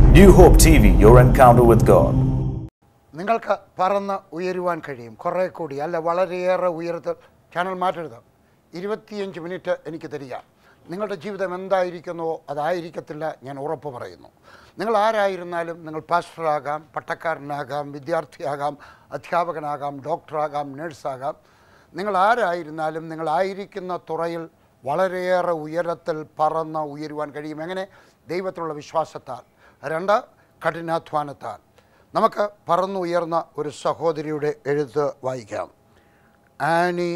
New Hope TV, your encounter with God. നിങ്ങൾക്ക് പറന്ന് ഉയരുവാൻ കഴിയും കുറേ കൂടി അല്ല വളരെയേറെ ഉയരത്തിൽ ചാനൽ മാറ്റരുത് ഇരുപത്തിയഞ്ച് മിനിറ്റ് എനിക്ക് തരിക നിങ്ങളുടെ ജീവിതം എന്തായിരിക്കുന്നുവോ അതായിരിക്കത്തില്ല ഞാൻ ഉറപ്പ് പറയുന്നു നിങ്ങൾ ആരായിരുന്നാലും നിങ്ങൾ പാസ്റ്ററാകാം പട്ടക്കാരനാകാം വിദ്യാർത്ഥിയാകാം അധ്യാപകനാകാം ഡോക്ടറാകാം നേഴ്സാകാം നിങ്ങൾ ആരായിരുന്നാലും നിങ്ങളായിരിക്കുന്ന തുറയിൽ വളരെയേറെ ഉയരത്തിൽ പറന്ന് ഉയരുവാൻ കഴിയും എങ്ങനെ ദൈവത്തിലുള്ള വിശ്വാസത്താൽ രണ്ട് കഠിനാധ്വാനത്താൽ നമുക്ക് പറന്നുയർന്ന ഒരു സഹോദരിയുടെ എഴുത്ത് വായിക്കാം ആനി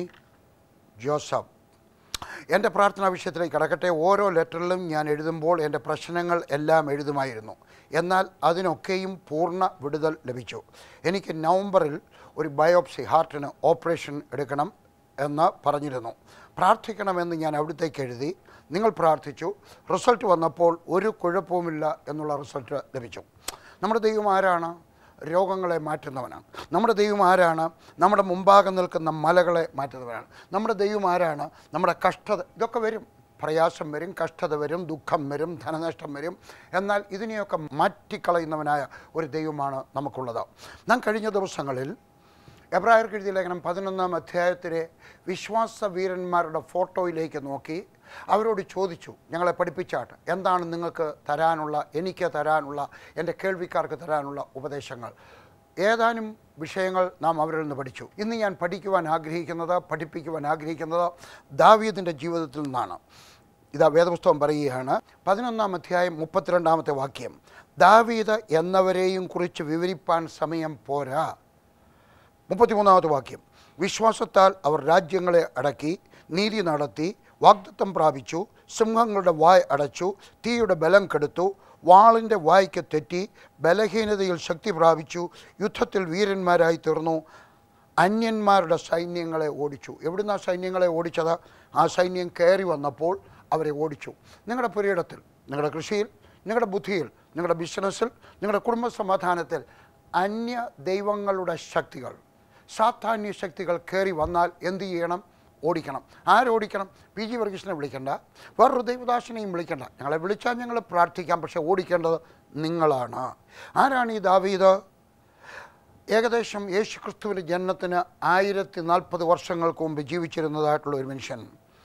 ജോസഫ് എൻ്റെ പ്രാർത്ഥനാ വിഷയത്തിലേക്ക് കടക്കട്ടെ ഓരോ ലെറ്ററിലും ഞാൻ എഴുതുമ്പോൾ എൻ്റെ പ്രശ്നങ്ങൾ എല്ലാം എഴുതുമായിരുന്നു എന്നാൽ അതിനൊക്കെയും പൂർണ്ണ വിടുതൽ ലഭിച്ചു എനിക്ക് നവംബറിൽ ഒരു ബയോപ്സി ഹാർട്ടിന് ഓപ്പറേഷൻ എടുക്കണം എന്ന് പറഞ്ഞിരുന്നു പ്രാർത്ഥിക്കണമെന്ന് ഞാൻ അവിടത്തേക്ക് എഴുതി നിങ്ങൾ പ്രാർത്ഥിച്ചു റിസൾട്ട് വന്നപ്പോൾ ഒരു കുഴപ്പവുമില്ല എന്നുള്ള റിസൾട്ട് ലഭിച്ചു നമ്മുടെ ദൈവം ആരാണ് രോഗങ്ങളെ മാറ്റുന്നവനാണ് നമ്മുടെ ദൈവം ആരാണ് നമ്മുടെ മുമ്പാകെ നിൽക്കുന്ന മലകളെ മാറ്റുന്നവനാണ് നമ്മുടെ ദൈവം ആരാണ് നമ്മുടെ കഷ്ടത ഇതൊക്കെ വരും പ്രയാസം വരും കഷ്ടത വരും ദുഃഖം വരും ധനനഷ്ടം വരും എന്നാൽ ഇതിനെയൊക്കെ മാറ്റിക്കളയുന്നവനായ ഒരു ദൈവമാണ് നമുക്കുള്ളത് നാം കഴിഞ്ഞ ദിവസങ്ങളിൽ എബ്രായർക്ക് എഴുതിയ ലേഖനം പതിനൊന്നാം അധ്യായത്തിലെ വിശ്വാസ വീരന്മാരുടെ ഫോട്ടോയിലേക്ക് നോക്കി അവരോട് ചോദിച്ചു ഞങ്ങളെ പഠിപ്പിച്ചാട്ട് എന്താണ് നിങ്ങൾക്ക് തരാനുള്ള എനിക്ക് തരാനുള്ള എൻ്റെ കേൾവിക്കാർക്ക് തരാനുള്ള ഉപദേശങ്ങൾ ഏതാനും വിഷയങ്ങൾ നാം അവരിൽ നിന്ന് പഠിച്ചു ഇന്ന് ഞാൻ പഠിക്കുവാൻ ആഗ്രഹിക്കുന്നത് പഠിപ്പിക്കുവാൻ ആഗ്രഹിക്കുന്നത് ദാവീദിൻ്റെ ജീവിതത്തിൽ നിന്നാണ് ഇതാ വേദപുസ്തകം പറയുകയാണ് പതിനൊന്നാം അധ്യായം മുപ്പത്തിരണ്ടാമത്തെ വാക്യം ദാവീദ് എന്നവരെയും കുറിച്ച് വിവരിപ്പാൻ സമയം പോരാ മുപ്പത്തിമൂന്നാമത്തെ വാക്യം വിശ്വാസത്താൽ അവർ രാജ്യങ്ങളെ അടക്കി നീതി നടത്തി വാഗ്ദത്തം പ്രാപിച്ചു സിംഹങ്ങളുടെ വായ് അടച്ചു തീയുടെ ബലം കെടുത്തു വാളിൻ്റെ വായ്ക്ക് തെറ്റി ബലഹീനതയിൽ ശക്തി പ്രാപിച്ചു യുദ്ധത്തിൽ വീരന്മാരായി തീർന്നു അന്യന്മാരുടെ സൈന്യങ്ങളെ ഓടിച്ചു എവിടുന്ന സൈന്യങ്ങളെ ഓടിച്ചത് ആ സൈന്യം കയറി വന്നപ്പോൾ അവരെ ഓടിച്ചു നിങ്ങളുടെ പുരയിടത്തിൽ നിങ്ങളുടെ കൃഷിയിൽ നിങ്ങളുടെ ബുദ്ധിയിൽ നിങ്ങളുടെ ബിസിനസ്സിൽ നിങ്ങളുടെ കുടുംബ സമാധാനത്തിൽ അന്യ ദൈവങ്ങളുടെ ശക്തികൾ സാധാന്യ ശക്തികൾ കയറി വന്നാൽ എന്ത് ചെയ്യണം ഓടിക്കണം ആരോടിക്കണം പി ജി വർഗീസിനെ വിളിക്കണ്ട വേറൊരു ദൈവദാസനെയും വിളിക്കണ്ട ഞങ്ങളെ വിളിച്ചാൽ ഞങ്ങൾ പ്രാർത്ഥിക്കാം പക്ഷേ ഓടിക്കേണ്ടത് നിങ്ങളാണ് ആരാണ് ഈ ദാവീദ് ഏകദേശം യേശു ക്രിസ്തുവിൻ്റെ ജനനത്തിന് ആയിരത്തി നാൽപ്പത് വർഷങ്ങൾക്ക് മുമ്പ് ജീവിച്ചിരുന്നതായിട്ടുള്ള ഒരു മനുഷ്യൻ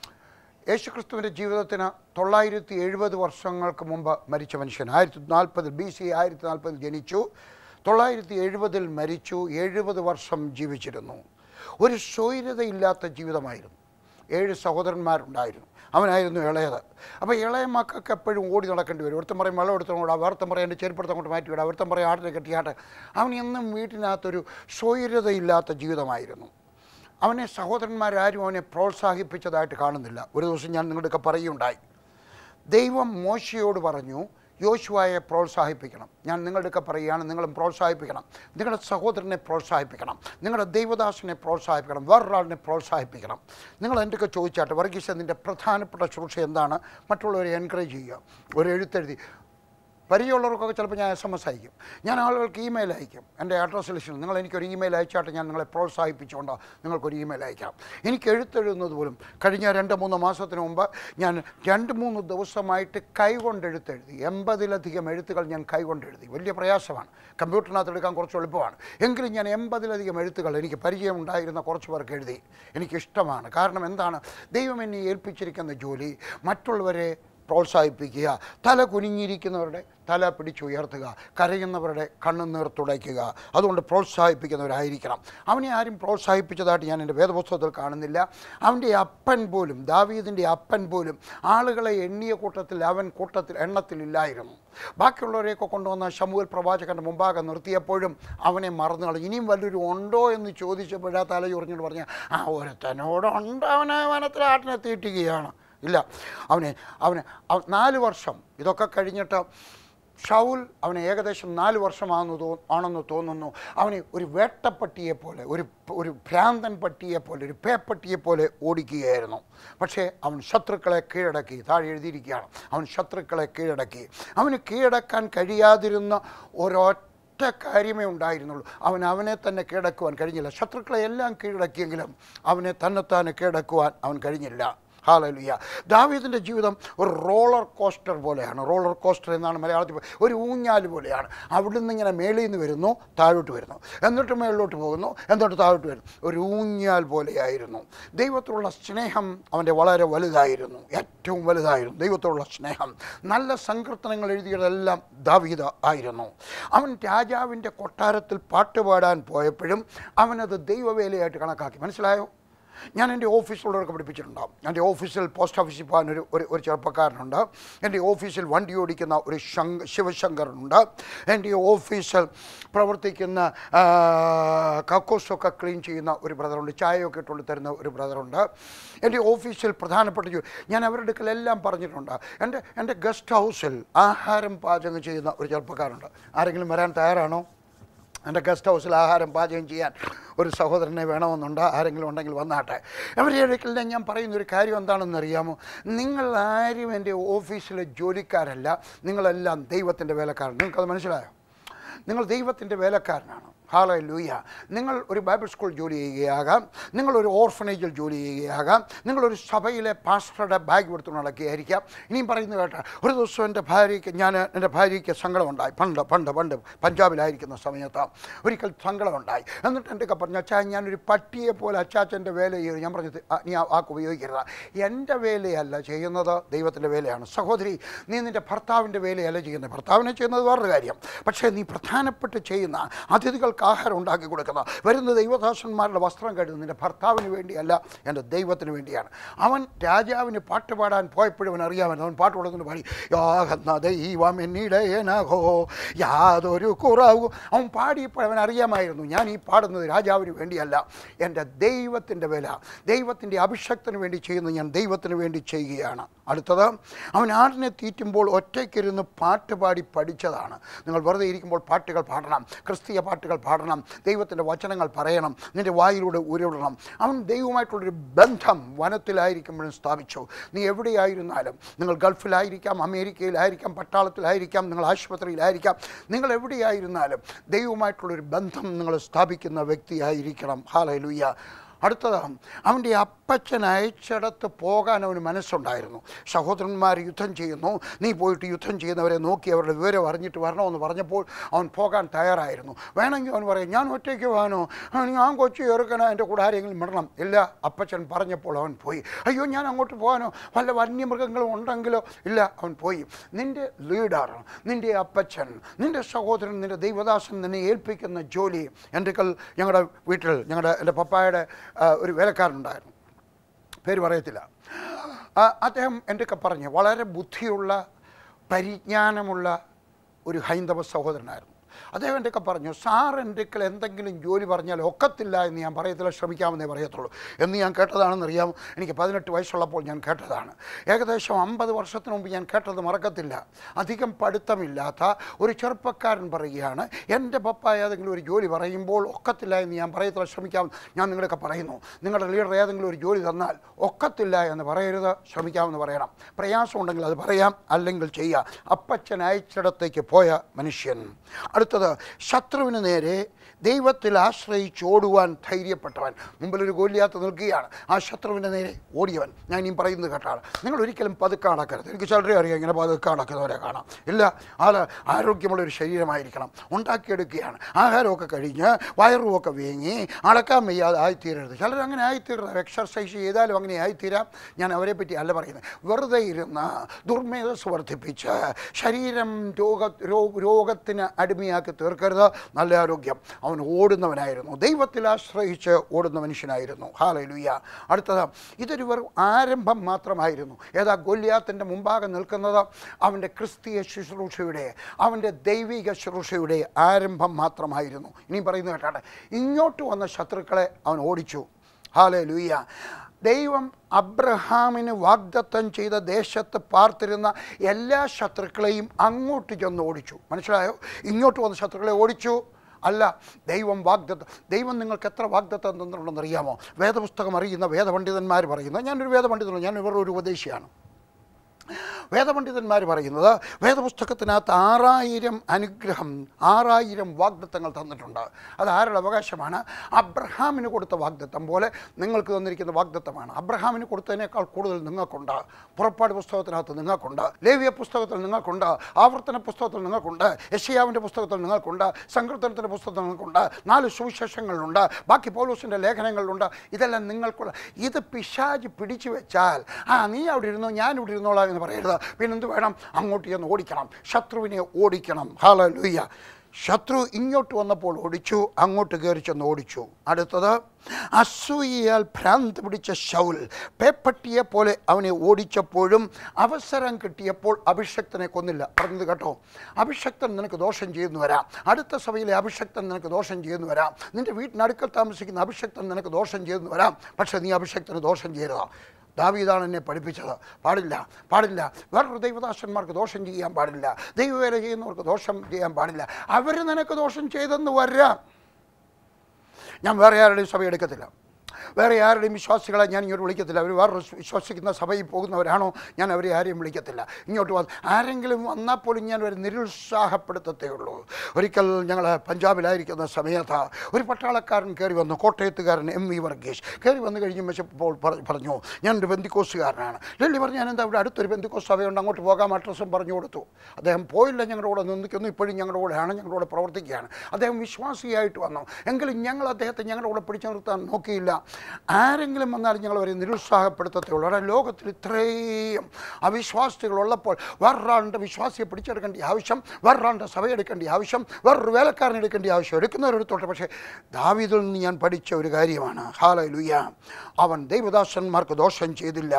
യേശു ക്രിസ്തുവിൻ്റെ ജീവിതത്തിന് തൊള്ളായിരത്തി എഴുപത് വർഷങ്ങൾക്ക് മുമ്പ് മരിച്ച മനുഷ്യൻ ആയിരത്തി നാൽപ്പതിൽ ബി സി ആയിരത്തി നാൽപ്പതിൽ ജനിച്ചു തൊള്ളായിരത്തി എഴുപതിൽ മരിച്ചു എഴുപത് വർഷം ജീവിച്ചിരുന്നു ഒരു സ്വൈര്യതയില്ലാത്ത ജീവിതമായിരുന്നു ഏഴ് സഹോദരന്മാരുണ്ടായിരുന്നു അവനായിരുന്നു ഇളയത് അപ്പോൾ ഇളയ മക്കൾക്ക് എപ്പോഴും ഓടി നടക്കേണ്ടി വരും ഒരുത്തം പറയും വെള്ളം എടുത്തോണ്ട് വിടാം വേർത്തം പറയും എൻ്റെ ചെരുപ്പെടുത്തം കൊണ്ട് മാറ്റി വിടാം ഒരുത്തം പറയും ആടിനെ കെട്ടിയാട്ട് അവൻ എന്നും വീട്ടിനകത്തൊരു സ്വൈര്യതയില്ലാത്ത ജീവിതമായിരുന്നു അവനെ സഹോദരന്മാരാരും അവനെ പ്രോത്സാഹിപ്പിച്ചതായിട്ട് കാണുന്നില്ല ഒരു ദിവസം ഞാൻ നിങ്ങളുടെയൊക്കെ പറയുകയുണ്ടായി ദൈവം മോശയോട് പറഞ്ഞു യോശുവായെ പ്രോത്സാഹിപ്പിക്കണം ഞാൻ നിങ്ങളുടെയൊക്കെ പറയുകയാണ് നിങ്ങളും പ്രോത്സാഹിപ്പിക്കണം നിങ്ങളുടെ സഹോദരനെ പ്രോത്സാഹിപ്പിക്കണം നിങ്ങളുടെ ദൈവദാസനെ പ്രോത്സാഹിപ്പിക്കണം വേറൊരാളിനെ പ്രോത്സാഹിപ്പിക്കണം നിങ്ങൾ എന്തൊക്കെ ചോദിച്ചാട്ടെ വർഗീസ് നിൻ്റെ പ്രധാനപ്പെട്ട ശുശ്രൂഷ എന്താണ് മറ്റുള്ളവരെ എൻകറേജ് ചെയ്യുക ഒരു എഴുത്തെഴുതി പരിചയമുള്ളവർക്കൊക്കെ ചിലപ്പോൾ ഞാൻ എസ് എം എസ് അയക്കും ഞാൻ ആളുകൾക്ക് ഇമെയിൽ അയക്കും എൻ്റെ അഡ്രസ് ലിസ്റ്റിൽ നിങ്ങൾ എനിക്കൊരു ഇമെയിൽ അയച്ചാട്ട് ഞാൻ നിങ്ങളെ പ്രോത്സാഹിപ്പിച്ചുകൊണ്ട് നിങ്ങൾക്കൊരു ഇമെയിൽ അയക്കാം എനിക്ക് എഴുത്തെഴുതുന്നത് പോലും കഴിഞ്ഞ രണ്ട് മൂന്ന് മാസത്തിന് മുമ്പ് ഞാൻ രണ്ട് മൂന്ന് ദിവസമായിട്ട് കൈകൊണ്ട് എഴുത്തെഴുതി എൺപതിലധികം എഴുത്തുകൾ ഞാൻ കൈകൊണ്ട് എഴുതി വലിയ പ്രയാസമാണ് കമ്പ്യൂട്ടറിനകത്ത് എടുക്കാൻ കുറച്ച് എളുപ്പമാണ് എങ്കിലും ഞാൻ എൺപതിലധികം എഴുത്തുകൾ എനിക്ക് പരിചയമുണ്ടായിരുന്ന കുറച്ച് പേർക്ക് എഴുതി എനിക്കിഷ്ടമാണ് കാരണം എന്താണ് ദൈവം എന്നെ ഏൽപ്പിച്ചിരിക്കുന്ന ജോലി മറ്റുള്ളവരെ പ്രോത്സാഹിപ്പിക്കുക തല കുനിഞ്ഞിരിക്കുന്നവരുടെ തല പിടിച്ചുയർത്തുക കരയുന്നവരുടെ കണ്ണുനീർ തുടയ്ക്കുക അതുകൊണ്ട് പ്രോത്സാഹിപ്പിക്കുന്നവരായിരിക്കണം അവനെ ആരും പ്രോത്സാഹിപ്പിച്ചതായിട്ട് ഞാൻ എൻ്റെ വേദപുസ്തകത്തിൽ കാണുന്നില്ല അവൻ്റെ അപ്പൻ പോലും ദാവീദിൻ്റെ അപ്പൻ പോലും ആളുകളെ എണ്ണിയ കൂട്ടത്തിൽ അവൻ കൂട്ടത്തിൽ എണ്ണത്തിലില്ലായിരുന്നു ബാക്കിയുള്ളവരെയൊക്കെ കൊണ്ടുവന്ന ശമുവൽ പ്രവാചകൻ്റെ മുമ്പാകെ നിർത്തിയപ്പോഴും അവനെ മറന്നു കളഞ്ഞു ഇനിയും വല്ലൊരു ഉണ്ടോ എന്ന് ചോദിച്ചപ്പോഴാ തല ചൊറിഞ്ഞിട്ട് പറഞ്ഞ ആ ഒരുത്തനോടുണ്ട് അവനെ വനത്തിൽ ആട്ടിനെ തീറ്റുകയാണ് ഇല്ല അവനെ അവന് അവ- നാല് വർഷം ഇതൊക്കെ കഴിഞ്ഞിട്ട് ഷൗൽ അവന് ഏകദേശം നാല് വർഷമാണെന്ന് തോ ആണെന്ന് തോന്നുന്നു അവനെ ഒരു വേട്ടപ്പട്ടിയെ പോലെ ഒരു ഒരു ഭ്രാന്തൻ പട്ടിയെ പോലെ ഒരു പേപ്പട്ടിയെ പോലെ ഓടിക്കുകയായിരുന്നു പക്ഷേ അവൻ ശത്രുക്കളെ കീഴടക്കി താഴെ എഴുതിയിരിക്കുകയാണ് അവൻ ശത്രുക്കളെ കീഴടക്കി അവന് കീഴടക്കാൻ കഴിയാതിരുന്ന ഒരൊറ്റ ഒറ്റ കാര്യമേ ഉണ്ടായിരുന്നുള്ളൂ അവൻ അവനെ തന്നെ കീഴടക്കുവാൻ കഴിഞ്ഞില്ല ശത്രുക്കളെ എല്ലാം കീഴടക്കിയെങ്കിലും അവനെ തന്നെത്താനെ കീഴടക്കുവാൻ അവൻ കഴിഞ്ഞില്ല ഹാലലുയ്യ ദാവീദിൻ്റെ ജീവിതം ഒരു റോളർ കോസ്റ്റർ പോലെയാണ് റോളർ കോസ്റ്റർ എന്നാണ് മലയാളത്തിൽ പ- ഒരു ഊഞ്ഞാൽ പോലെയാണ് അവിടുന്ന് ഇങ്ങനെ മേളിൽ നിന്ന് വരുന്നു താഴോട്ട് വരുന്നു എന്നിട്ട് മേളിലോട്ട് പോകുന്നു എന്നിട്ട് താഴോട്ട് വരുന്നു ഒരു ഊഞ്ഞാൽ പോലെയായിരുന്നു ദൈവത്തോടുള്ള സ്നേഹം അവൻ്റെ വളരെ വലുതായിരുന്നു ഏറ്റവും വലുതായിരുന്നു ദൈവത്തോടുള്ള സ്നേഹം നല്ല സങ്കീർത്തനങ്ങൾ എഴുതിയതെല്ലാം ദാവീദ ആയിരുന്നു അവൻ രാജാവിൻ്റെ കൊട്ടാരത്തിൽ പാട്ടുപാടാൻ പോയപ്പോഴും അവനത് ദൈവവേലയായിട്ട് കണക്കാക്കി മനസ്സിലായോ ഞാൻ എൻ്റെ ഓഫീസിലുള്ളവർക്ക് പഠിപ്പിച്ചിട്ടുണ്ടാവും എൻ്റെ ഓഫീസിൽ പോസ്റ്റ് ഓഫീസിൽ പോകാൻ ഒരു ഒരു ഒരു ചെറുപ്പക്കാരനുണ്ട് എൻ്റെ ഓഫീസിൽ വണ്ടി ഓടിക്കുന്ന ഒരു ശങ്ക ശിവശങ്കരനുണ്ട് എൻ്റെ ഓഫീസിൽ പ്രവർത്തിക്കുന്ന ആ, കക്കൂസൊക്കെ ക്ലീൻ ചെയ്യുന്ന ഒരു ബ്രദറുണ്ട് ചായയൊക്കെ ഇട്ടുകൊണ്ട് തരുന്ന ഒരു ബ്രദറുണ്ട് എൻ്റെ ഓഫീസിൽ പ്രധാനപ്പെട്ട ജോലി ഞാൻ അവരുടെ അടുക്കലെല്ലാം പറഞ്ഞിട്ടുണ്ട് എൻ്റെ എൻ്റെ ഗസ്റ്റ് ഹൗസിൽ ആഹാരം പാചകം ചെയ്യുന്ന ഒരു ചെറുപ്പക്കാരുണ്ട് ആരെങ്കിലും വരാൻ തയ്യാറാണോ എൻ്റെ ഗസ്റ്റ് ഹൗസിൽ ആഹാരം പാചകം ചെയ്യാൻ ഒരു സഹോദരനെ വേണമെന്നുണ്ട് ആരെങ്കിലും ഉണ്ടെങ്കിൽ വന്നാട്ടെ അവരുടെ ഇടയ്ക്കിൽ ഞാൻ പറയുന്ന ഒരു കാര്യം എന്താണെന്ന് അറിയാമോ നിങ്ങൾ ആരും എൻ്റെ ഓഫീസിലെ ജോലിക്കാരല്ല നിങ്ങളെല്ലാം ദൈവത്തിൻ്റെ വേലക്കാരൻ നിങ്ങൾക്കത് മനസ്സിലായോ നിങ്ങൾ ദൈവത്തിൻ്റെ വേലക്കാരനാണ് ഹാല ലൂയ നിങ്ങൾ ഒരു ബൈബിൾ സ്കൂൾ ജോലി ചെയ്യുകയാകാം നിങ്ങളൊരു ഓർഫനേജിൽ ജോലി ചെയ്യുകയാകാം നിങ്ങളൊരു സഭയിലെ പാസ്റ്ററുടെ ബാഗ് എടുത്തു നടക്കുകയായിരിക്കാം ഇനിയും പറയുന്നത് കേട്ട ഒരു ദിവസം എൻ്റെ ഭാര്യയ്ക്ക് ഞാൻ എൻ്റെ ഭാര്യയ്ക്ക് സങ്കടമുണ്ടായി പണ്ട് പണ്ട് പണ്ട് പഞ്ചാബിലായിരിക്കുന്ന സമയത്ത് ഒരിക്കൽ സങ്കടമുണ്ടായി എന്നിട്ട് എൻ്റെ ഒക്കെ പറഞ്ഞു അച്ഛാ ഞാനൊരു പട്ടിയെ പോലെ അച്ചാച്ചൻ്റെ വേല ചെയ്യുന്നു ഞാൻ പറഞ്ഞത് "ആ, നീ ആ വാക്ക് ഉപയോഗിക്കരുത് എൻ്റെ വേലയല്ല ചെയ്യുന്നത് ദൈവത്തിൻ്റെ വേലയാണ് സഹോദരി നീ നിൻ്റെ ഭർത്താവിൻ്റെ വേലയല്ല ചെയ്യുന്നത് ഭർത്താവിനെ ചെയ്യുന്നത് വേറൊരു കാര്യം പക്ഷേ നീ പ്രധാനപ്പെട്ട് ചെയ്യുന്ന അതിഥികൾക്ക് ആഹാരം ഉണ്ടാക്കി കൊടുക്കുന്ന വരുന്ന ദൈവദാസന്മാരുടെ വസ്ത്രം കഴുകുന്ന നിൻ്റെ ഭർത്താവിന് വേണ്ടിയല്ല എൻ്റെ ദൈവത്തിന് വേണ്ടിയാണ് അവൻ രാജാവിന് പാട്ട് പാടാൻ പോയപ്പോഴും അവൻ അറിയാമല്ലോ അവൻ പാട്ട് കൊടുക്കുന്നു പാടി യാകുന്ന ദൈവം എന്നിടയനഹോ യാതൊരു കുറവും അവൻ പാടിയപ്പോൾ അവൻ അറിയാമായിരുന്നു ഞാൻ ഈ പാടുന്നത് രാജാവിന് വേണ്ടിയല്ല എൻ്റെ ദൈവത്തിൻ്റെ വില ദൈവത്തിൻ്റെ അഭിഷക്തിന് വേണ്ടി ചെയ്യുന്നത് ഞാൻ ദൈവത്തിന് വേണ്ടി ചെയ്യുകയാണ് അടുത്തത് അവൻ ആടിനെ തീറ്റുമ്പോൾ ഒറ്റയ്ക്കിരുന്ന് പാട്ട് പാടി പഠിച്ചതാണ് നിങ്ങൾ വെറുതെ ഇരിക്കുമ്പോൾ പാട്ടുകൾ പാടണം ക്രിസ്തീയ പാട്ടുകൾ പാടണം ദൈവത്തിൻ്റെ വചനങ്ങൾ പറയണം നിൻ്റെ വായിലൂടെ ഉരുവിടണം അവൻ ദൈവമായിട്ടുള്ളൊരു ബന്ധം വനത്തിലായിരിക്കുമ്പോഴും സ്ഥാപിച്ചു നീ എവിടെയായിരുന്നാലും നിങ്ങൾ ഗൾഫിലായിരിക്കാം അമേരിക്കയിലായിരിക്കാം പട്ടാളത്തിലായിരിക്കാം നിങ്ങൾ ആശുപത്രിയിലായിരിക്കാം നിങ്ങൾ എവിടെയായിരുന്നാലും ദൈവമായിട്ടുള്ളൊരു ബന്ധം നിങ്ങൾ സ്ഥാപിക്കുന്ന വ്യക്തിയായിരിക്കണം ഹാലലുയ്യ അടുത്തത് അവൻ്റെ അപ്പച്ചൻ അയച്ചിടത്ത് പോകാൻ അവന് മനസ്സുണ്ടായിരുന്നു സഹോദരന്മാർ യുദ്ധം ചെയ്യുന്നു നീ പോയിട്ട് യുദ്ധം ചെയ്യുന്നവരെ നോക്കി അവരുടെ വിവരം അറിഞ്ഞിട്ട് വരണമെന്ന് പറഞ്ഞപ്പോൾ അവൻ പോകാൻ തയ്യാറായിരുന്നു വേണമെങ്കിൽ അവൻ പറയും ഞാൻ ഒറ്റയ്ക്ക് പോകാനോ ആ, ഞാൻ കൊച്ചു ചെറുക്കനോ എൻ്റെ കൂടെ ആരെങ്കിലും വിടണം ഇല്ല അപ്പച്ചൻ പറഞ്ഞപ്പോൾ അവൻ പോയി അയ്യോ ഞാൻ അങ്ങോട്ട് പോകാനോ വല്ല വന്യമൃഗങ്ങളും ഉണ്ടെങ്കിലോ ഇല്ല അവൻ പോയി നിൻ്റെ ലീഡർ നിൻ്റെ അപ്പച്ചൻ നിൻ്റെ സഹോദരൻ നിൻ്റെ ദൈവദാസൻ നിന്നെ ഏൽപ്പിക്കുന്ന ജോലി എൻ്റെ കൽ ഞങ്ങളുടെ വീട്ടിൽ ഞങ്ങളുടെ എൻ്റെ പപ്പായുടെ ആ, ഒരു വേലക്കാരനുണ്ടായിരുന്നു പേര് പറയത്തില്ല ആ, അദ്ദേഹം എൻ്റെ ഒക്കെ പറഞ്ഞ് വളരെ ബുദ്ധിയുള്ള പരിജ്ഞാനമുള്ള ഒരു ഹൈന്ദവ സഹോദരനായിരുന്നു അദ്ദേഹം എൻ്റെ ഒക്കെ പറഞ്ഞു സാർ എൻ്റെ അടുക്കൽ എന്തെങ്കിലും ജോലി പറഞ്ഞാൽ ഒക്കത്തില്ല എന്ന് ഞാൻ പറയത്തില്ല ശ്രമിക്കാമെന്നേ പറയത്തുള്ളൂ എന്ന് ഞാൻ കേട്ടതാണെന്ന് അറിയാം എനിക്ക് പതിനെട്ട് വയസ്സുള്ളപ്പോൾ ഞാൻ കേട്ടതാണ് ഏകദേശം അമ്പത് വർഷത്തിന് മുമ്പ് ഞാൻ കേട്ടത് മറക്കത്തില്ല അധികം പഠിത്തമില്ലാത്ത ഒരു ചെറുപ്പക്കാരൻ പറയുകയാണ് എൻ്റെ പപ്പ ഏതെങ്കിലും ഒരു ജോലി പറയുമ്പോൾ ഒക്കത്തില്ല എന്ന് ഞാൻ പറയത്തില്ല ശ്രമിക്കാം ഞാൻ നിങ്ങളൊക്കെ പറയുന്നു നിങ്ങളുടെ ലീഡർ ഏതെങ്കിലും ഒരു ജോലി തന്നാൽ ഒക്കത്തില്ല എന്ന് പറയരുത് ശ്രമിക്കാമെന്ന് പറയണം പ്രയാസമുണ്ടെങ്കിൽ അത് പറയാം അല്ലെങ്കിൽ ചെയ്യുക അപ്പച്ചൻ അയച്ചിടത്തേക്ക് പോയ മനുഷ്യൻ അടുത്തത് ശത്രുവിന് നേരെ ദൈവത്തിൽ ആശ്രയിച്ച് ഓടുവാൻ ധൈര്യപ്പെട്ടവൻ മുമ്പിലൊരു ഗോലിയാത്ത് നിൽക്കുകയാണ് ആ ശത്രുവിൻ്റെ നേരെ ഓടിയവൻ ഞാൻ ഇനിയും പറയുന്നത് കേട്ടാണ് നിങ്ങൾ ഒരിക്കലും പതുക്കെ നടക്കരുത് എനിക്ക് ചിലരെ അറിയാം ഇങ്ങനെ പതുക്കെ നടക്കുന്നവരെ കാണാം ഇല്ല ആള് ആരോഗ്യമുള്ള ഒരു ശരീരമായിരിക്കണം ഉണ്ടാക്കിയെടുക്കുകയാണ് ആഹാരമൊക്കെ കഴിഞ്ഞ് വയറുമൊക്കെ വീങ്ങി അളക്കാൻ വയ്യാതെ ആയിത്തീരരുത് ചിലർ അങ്ങനെ ആയിത്തീരുന്നത് എക്സർസൈസ് ചെയ്താലും അങ്ങനെ ആയിത്തീരാം ഞാൻ അവരെ പറ്റി അല്ല പറയുന്നത് വെറുതെ ഇരുന്ന് ദുർമേധസ് വർദ്ധിപ്പിച്ച് ശരീരം രോഗ രോ- രോഗത്തിന് അടിമയാക്കി തീർക്കരുത് നല്ല ആരോഗ്യം അവൻ ഓടുന്നവനായിരുന്നു ദൈവത്തിൽ ആശ്രയിച്ച് ഓടുന്ന മനുഷ്യനായിരുന്നു ഹാലലുയ്യ അടുത്തത് ഇതൊരു വെറും ആരംഭം മാത്രമായിരുന്നു ഏതാ ഗൊല്യാത്തിൻ്റെ മുമ്പാകെ നിൽക്കുന്നത് അവൻ്റെ ക്രിസ്തീയ ശുശ്രൂഷയുടെ അവൻ്റെ ദൈവിക ശുശ്രൂഷയുടെ ആരംഭം മാത്രമായിരുന്നു ഇനിയും പറയുന്നത് കേട്ടാണ് ഇങ്ങോട്ട് വന്ന ശത്രുക്കളെ അവൻ ഓടിച്ചു ഹാലേ ലൂയ്യ ദൈവം അബ്രഹാമിന് വാഗ്ദത്തം ചെയ്ത ദേശത്ത് പാർത്തിരുന്ന എല്ലാ ശത്രുക്കളെയും അങ്ങോട്ട് ചെന്ന് ഓടിച്ചു മനസ്സിലായോ ഇങ്ങോട്ട് വന്ന ശത്രുക്കളെ ഓടിച്ചു അല്ല ദൈവം വാഗ്ദത്തം ദൈവം നിങ്ങൾക്ക് എത്ര വാഗ്ദത്തം തന്നിട്ടുണ്ടെന്ന് അറിയാമോ വേദപുസ്തകം അറിയുന്ന വേദപണ്ഡിതന്മാർ പറയുന്നത് ഞാനൊരു വേദപണ്ഡിതനല്ല ഞാൻ ഇവരുടെ ഒരു ഉപദേശിയാണ് വേദപണ്ഡിതന്മാർ പറയുന്നത് വേദപുസ്തകത്തിനകത്ത് ആറായിരം അനുഗ്രഹം ആറായിരം വാഗ്ദത്തങ്ങൾ തന്നിട്ടുണ്ട് അത് ആരുടെ അവകാശമാണ് അബ്രഹാമിന് കൊടുത്ത വാഗ്ദത്തം പോലെ നിങ്ങൾക്ക് തന്നിരിക്കുന്ന വാഗ്ദത്തമാണ് അബ്രഹാമിന് കൊടുത്തതിനേക്കാൾ കൂടുതൽ നിങ്ങൾക്കുണ്ട് പുറപ്പാട് പുസ്തകത്തിനകത്ത് നിങ്ങൾക്കുണ്ട് ലേവിയ പുസ്തകത്തിൽ നിങ്ങൾക്കുണ്ട് ആവർത്തന പുസ്തകത്തിൽ നിങ്ങൾക്കുണ്ട് യഷിയാവിൻ്റെ പുസ്തകത്തിൽ നിങ്ങൾക്കുണ്ട് സങ്കീർത്തനത്തിൻ്റെ പുസ്തകത്തിൽ നിങ്ങൾക്കുണ്ട് നാല് സുവിശേഷങ്ങളിലുണ്ട് ബാക്കി പൗലോസിൻ്റെ ലേഖനങ്ങളിലുണ്ട് ഇതെല്ലാം നിങ്ങൾക്കുള്ള ഇത് പിശാജ് പിടിച്ചു വെച്ചാൽ ആ നീ അവിടെ ഇരുന്നോ ഞാൻ ഇവിടെ ഇരുന്നോളാം എന്ന് പറയരുത് പിന്നെ എന്ത് വേണം അങ്ങോട്ട് ചെന്ന് ഓടിക്കണം ശത്രുവിനെ ഓടിക്കണം ഹാല ലൂയ്യ ശത്രു ഇങ്ങോട്ട് വന്നപ്പോൾ ഓടിച്ചു അങ്ങോട്ട് കയറി ചെന്ന് ഓടിച്ചു അടുത്തത് അസൂയയാൽ ഭ്രാന്ത് പിടിച്ച ശൗൽ പേപ്പട്ടിയെ പോലെ അവനെ ഓടിച്ചപ്പോഴും അവസരം കിട്ടിയപ്പോൾ അഭിഷക്തനെ കൊന്നില്ല പറഞ്ഞത് കേട്ടോ അഭിഷക്തൻ നിനക്ക് ദോഷം ചെയ്യുന്നു വരാം അടുത്ത സഭയിലെ അഭിഷക്തൻ നിനക്ക് ദോഷം ചെയ്യുന്നു വരാം നിന്റെ വീട്ടിനടുക്കൽ താമസിക്കുന്ന അഭിഷക്തൻ നിനക്ക് ദോഷം ചെയ്യുന്നു വരാം പക്ഷേ നീ അഭിഷക്തന് ദോഷം ചെയ്യരുത് ദാവീദാണ് എന്നെ പഠിപ്പിച്ചത് പാടില്ല പാടില്ല വേറൊരു ദൈവദാസന്മാർക്ക് ദോഷം ചെയ്യാൻ പാടില്ല ദൈവവേല ചെയ്യുന്നവർക്ക് ദോഷം ചെയ്യാൻ പാടില്ല അവർ നിനക്ക് ദോഷം ചെയ്തെന്ന് വരാം ഞാൻ വേറെ ആരുടെയും സഭ എടുക്കത്തില്ല വേറെ ആരുടെയും വിശ്വാസികളെ ഞാൻ ഇങ്ങോട്ട് വിളിക്കത്തില്ല അവർ വേറൊരു വിശ്വസിക്കുന്ന സഭയിൽ പോകുന്നവരാണോ ഞാൻ അവരെ ആരെയും വിളിക്കത്തില്ല ഇങ്ങോട്ട് വന്ന് ആരെങ്കിലും വന്നാൽ പോലും ഞാൻ ഒരു നിരുത്സാഹപ്പെടുത്തത്തേ ഉള്ളൂ ഒരിക്കൽ ഞങ്ങൾ പഞ്ചാബിലായിരിക്കുന്ന സമയത്ത് ഒരു പട്ടാളക്കാരൻ കയറി വന്നു കോട്ടയത്തുകാരൻ എം വി വർഗീസ് കയറി വന്നു കഴിഞ്ഞ് മെച്ചപ്പോൾ പറഞ്ഞു ഞാൻ ഒരു ബന്ധിക്കോസുകാരനാണ് ഡൽഹി പറഞ്ഞു ഞാൻ എന്താ ഇവിടെ അടുത്തൊരു ബന്ധിക്കോസ് സഭയുണ്ട് അങ്ങോട്ട് പോകാം അഡ്രസ്സും പറഞ്ഞു കൊടുത്തു അദ്ദേഹം പോയില്ല ഞങ്ങളുടെ കൂടെ നിന്നിക്കുന്നു ഇപ്പോഴും ഞങ്ങളുടെ കൂടെയാണ് ഞങ്ങളുടെ കൂടെ പ്രവർത്തിക്കുകയാണ് അദ്ദേഹം വിശ്വാസിയായിട്ട് വന്നു എങ്കിലും ഞങ്ങൾ അദ്ദേഹത്തെ ഞങ്ങളുടെ കൂടെ പിടിച്ചു നിർത്താൻ നോക്കിയില്ല ആരെങ്കിലും വന്നാലും ഞങ്ങൾ അവരെ നിരുത്സാഹപ്പെടുത്തത്തേ ഉള്ളൂ അവിടെ ലോകത്തിൽ ഇത്രയും അവിശ്വാസികളുള്ളപ്പോൾ വേറൊരാളുടെ വിശ്വാസിയെ പിടിച്ചെടുക്കേണ്ട ആവശ്യം വേറൊരാളുടെ സഭയെടുക്കേണ്ട ആവശ്യം വേറൊരു വേലക്കാരൻ എടുക്കേണ്ട ആവശ്യം എടുക്കുന്നവരെടുത്തോട്ടെ പക്ഷേ ദാവീദിൽ നിന്ന് ഞാൻ പഠിച്ച ഒരു കാര്യമാണ് ഹാല ലുയ്യ അവൻ ദൈവദാസന്മാർക്ക് ദോഷം ചെയ്തില്ല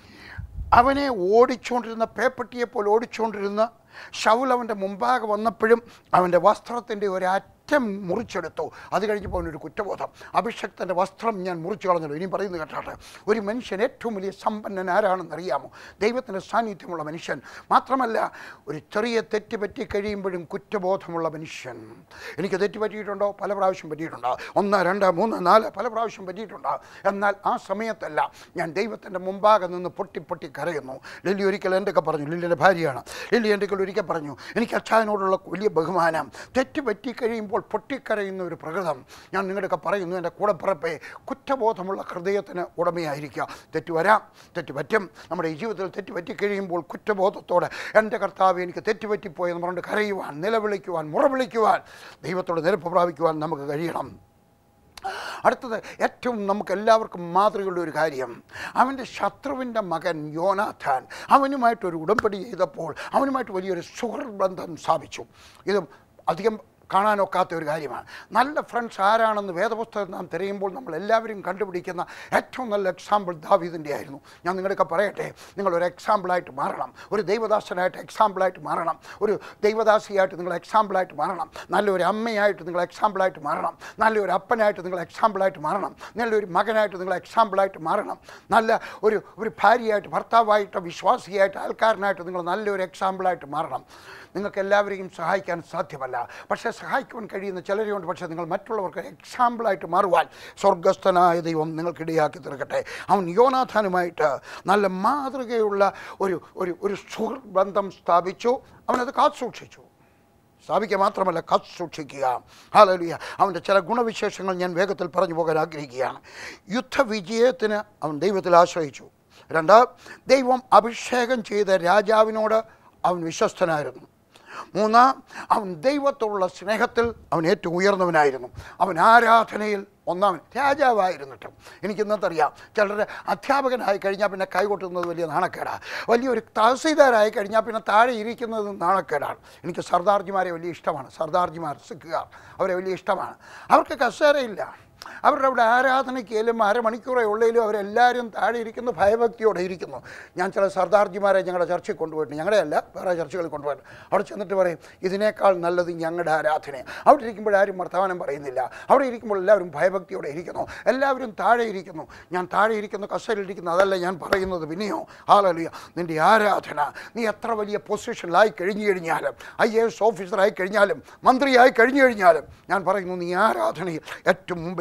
അവനെ ഓടിച്ചുകൊണ്ടിരുന്ന പേപ്പട്ടിയെ പോലെ ഓടിച്ചുകൊണ്ടിരുന്ന ഷൗൽ അവൻ്റെ മുമ്പാകെ വന്നപ്പോഴും അവൻ്റെ വസ്ത്രത്തിൻ്റെ ഒരറ്റം മുറിച്ചെടുത്തു അത് കഴിഞ്ഞപ്പോൾ അവനൊരു കുറ്റബോധം അഭിഷക്തൻ്റെ വസ്ത്രം ഞാൻ മുറിച്ചു കളഞ്ഞല്ലോ ഇനി പറയുന്നത് കേട്ടാട്ടെ ഒരു മനുഷ്യൻ ഏറ്റവും വലിയ സമ്പന്നൻ ആരാണെന്ന് അറിയാമോ ദൈവത്തിൻ്റെ സാന്നിധ്യമുള്ള മനുഷ്യൻ മാത്രമല്ല ഒരു ചെറിയ തെറ്റ് പറ്റി കഴിയുമ്പോഴും കുറ്റബോധമുള്ള മനുഷ്യൻ എനിക്ക് തെറ്റ് പറ്റിയിട്ടുണ്ടോ പല പ്രാവശ്യം പറ്റിയിട്ടുണ്ടോ ഒന്ന് രണ്ട് മൂന്ന് നാല് പല പ്രാവശ്യം പറ്റിയിട്ടുണ്ടോ എന്നാൽ ആ സമയത്തല്ല ഞാൻ ദൈവത്തിൻ്റെ മുമ്പാകെ നിന്ന് പൊട്ടി പൊട്ടി കരയുന്നു ലില്ലി ഒരിക്കൽ എൻ്റെ ഒക്കെ പറഞ്ഞു ലില്ലിൻ്റെ ഭാര്യയാണ് ലില്ലി എൻ്റെ ഒരിക്കൽ പറഞ്ഞു എനിക്ക് അച്ഛനോടുള്ള വലിയ ബഹുമാനം തെറ്റ് പറ്റി കഴിയുമ്പോൾ പൊട്ടിക്കരയുന്ന ഒരു പ്രകൃതം ഞാൻ നിങ്ങളുടെയൊക്കെ പറയുന്നു എൻ്റെ കൂടപ്പിറപ്പെ കുറ്റബോധമുള്ള ഹൃദയത്തിന് ഉടമയായിരിക്കുക തെറ്റ് വരാം തെറ്റ് പറ്റും നമ്മുടെ ഈ ജീവിതത്തിൽ തെറ്റ് പറ്റിക്കഴിയുമ്പോൾ കുറ്റബോധത്തോടെ എൻ്റെ കർത്താവ് എനിക്ക് തെറ്റ് പറ്റിപ്പോയെന്ന് പറഞ്ഞുകൊണ്ട് കരയുവാൻ നിലവിളിക്കുവാൻ മുറവിളിക്കുവാൻ ദൈവത്തോട് നിരപ്പ് പ്രാപിക്കുവാൻ നമുക്ക് കഴിയണം അടുത്തത് ഏറ്റവും നമുക്ക് എല്ലാവർക്കും മാതൃകയുള്ള ഒരു കാര്യം അവൻ്റെ ശത്രുവിൻ്റെ മകൻ യോനാഥാൻ അവനുമായിട്ടൊരു ഉടമ്പടി ചെയ്തപ്പോൾ അവനുമായിട്ട് വലിയൊരു സുഹൃത്ത് ബന്ധം സ്ഥാപിച്ചു ഇത് അധികം കാണാനൊക്കാത്ത ഒരു കാര്യമാണ് നല്ല ഫ്രണ്ട്സ് ആരാണെന്ന് വേദപുസ്തകം നാം തിരയുമ്പോൾ നമ്മൾ എല്ലാവരും കണ്ടുപിടിക്കുന്ന ഏറ്റവും നല്ല എക്സാമ്പിൾ ദാവീദിൻ്റെ ആയിരുന്നു ഞാൻ നിങ്ങളൊക്കെ പറയട്ടെ നിങ്ങളൊരു എക്സാമ്പിളായിട്ട് മാറണം ഒരു ദൈവദാസനായിട്ട് എക്സാമ്പിളായിട്ട് മാറണം ഒരു ദൈവദാസിയായിട്ട് നിങ്ങൾ എക്സാമ്പിളായിട്ട് മാറണം നല്ലൊരു അമ്മയായിട്ട് നിങ്ങൾ എക്സാമ്പിളായിട്ട് മാറണം നല്ലൊരു അപ്പനായിട്ട് നിങ്ങൾ എക്സാമ്പിളായിട്ട് മാറണം നല്ലൊരു മകനായിട്ട് നിങ്ങൾ എക്സാമ്പിളായിട്ട് മാറണം നല്ല ഒരു ഒരു ഭാര്യയായിട്ട് ഭർത്താവായിട്ട് വിശ്വാസിയായിട്ട് ആൾക്കാരനായിട്ട് നിങ്ങൾ നല്ലൊരു എക്സാമ്പിളായിട്ട് മാറണം നിങ്ങൾക്ക് എല്ലാവരെയും സഹായിക്കാൻ സാധ്യമല്ല പക്ഷേ സഹായിക്കുവാൻ കഴിയുന്ന ചിലരെയുണ്ട് പക്ഷേ നിങ്ങൾ മറ്റുള്ളവർക്ക് എക്സാമ്പിളായിട്ട് മാറുവാൻ സ്വർഗസ്ഥനായ ദൈവം നിങ്ങൾക്കിടയാക്കി തീർക്കട്ടെ അവൻ യോനാഥാനുമായിട്ട് നല്ല മാതൃകയുള്ള ഒരു ഒരു ഒരു സുഹൃത്ത് ബന്ധം സ്ഥാപിച്ചു അവനത് കാത്തു സൂക്ഷിച്ചു സ്ഥാപിക്കുക മാത്രമല്ല കാത്തു സൂക്ഷിക്കുക ഹാലലിയ അവൻ്റെ ചില ഗുണവിശേഷങ്ങൾ ഞാൻ വേഗത്തിൽ പറഞ്ഞു പോകാൻ ആഗ്രഹിക്കുകയാണ് യുദ്ധവിജയത്തിന് അവൻ ദൈവത്തിൽ ആശ്രയിച്ചു രണ്ട് ദൈവം അഭിഷേകം ചെയ്ത രാജാവിനോട് അവൻ വിശ്വസ്തനായിരുന്നു മൂന്ന് അവൻ ദൈവത്തോടുള്ള സ്നേഹത്തിൽ അവൻ ഏറ്റവും ഉയർന്നവനായിരുന്നു അവൻ ആരാധനയിൽ ഒന്നാമൻ രാജാവായിരുന്നിട്ടും എനിക്ക് ഇന്നത്തറിയാം ചിലർ അധ്യാപകനായി കഴിഞ്ഞാൽ പിന്നെ കൈകൊട്ടുന്നത് വലിയ നാണക്കേടാണ് വലിയൊരു തഹസീൽദാരായി കഴിഞ്ഞാൽ പിന്നെ താഴെ ഇരിക്കുന്നത് നാണക്കേടാണ് എനിക്ക് സർദാർജിമാരെ വലിയ ഇഷ്ടമാണ് സർദാർജിമാർ സിഖുകാർ അവരെ വലിയ ഇഷ്ടമാണ് അവർക്ക് കസേരയില്ല അവരുടെ അവിടെ ആരാധനയ്ക്കലും അരമണിക്കൂറേ ഉള്ളതിലും അവരെല്ലാവരും താഴെ ഇരിക്കുന്നു ഭയഭക്തിയോടെ ഇരിക്കുന്നു ഞാൻ ചില സർദാർജിമാരെ ഞങ്ങളുടെ ചർച്ചയിൽ കൊണ്ടുപോയിട്ടുണ്ട് ഞങ്ങളുടെ അല്ല വേറെ ചർച്ചകളിൽ കൊണ്ടുപോയിട്ട് അവിടെ ചെന്നിട്ട് പറയും ഇതിനേക്കാൾ നല്ലത് ഞങ്ങളുടെ ആരാധനയാണ് അവിടെ ഇരിക്കുമ്പോൾ ആരും വർത്തമാനം പറയുന്നില്ല അവിടെ ഇരിക്കുമ്പോൾ എല്ലാവരും ഭയഭക്തിയോടെ ഇരിക്കുന്നു എല്ലാവരും താഴെ ഇരിക്കുന്നു ഞാൻ താഴെ ഇരിക്കുന്നു കസേരയിലിരിക്കുന്നു അതല്ല ഞാൻ പറയുന്നത് പിന്നെയോ ഹാലലിയ നിൻ്റെ ആരാധന നീ എത്ര വലിയ പൊസിഷനിലായി കഴിഞ്ഞു കഴിഞ്ഞാലും ഐ എ എസ് ഓഫീസറായി കഴിഞ്ഞാലും മന്ത്രിയായി കഴിഞ്ഞു കഴിഞ്ഞാലും ഞാൻ പറയുന്നു നീ ആരാധനയിൽ ഏറ്റവും മുമ്പിൽ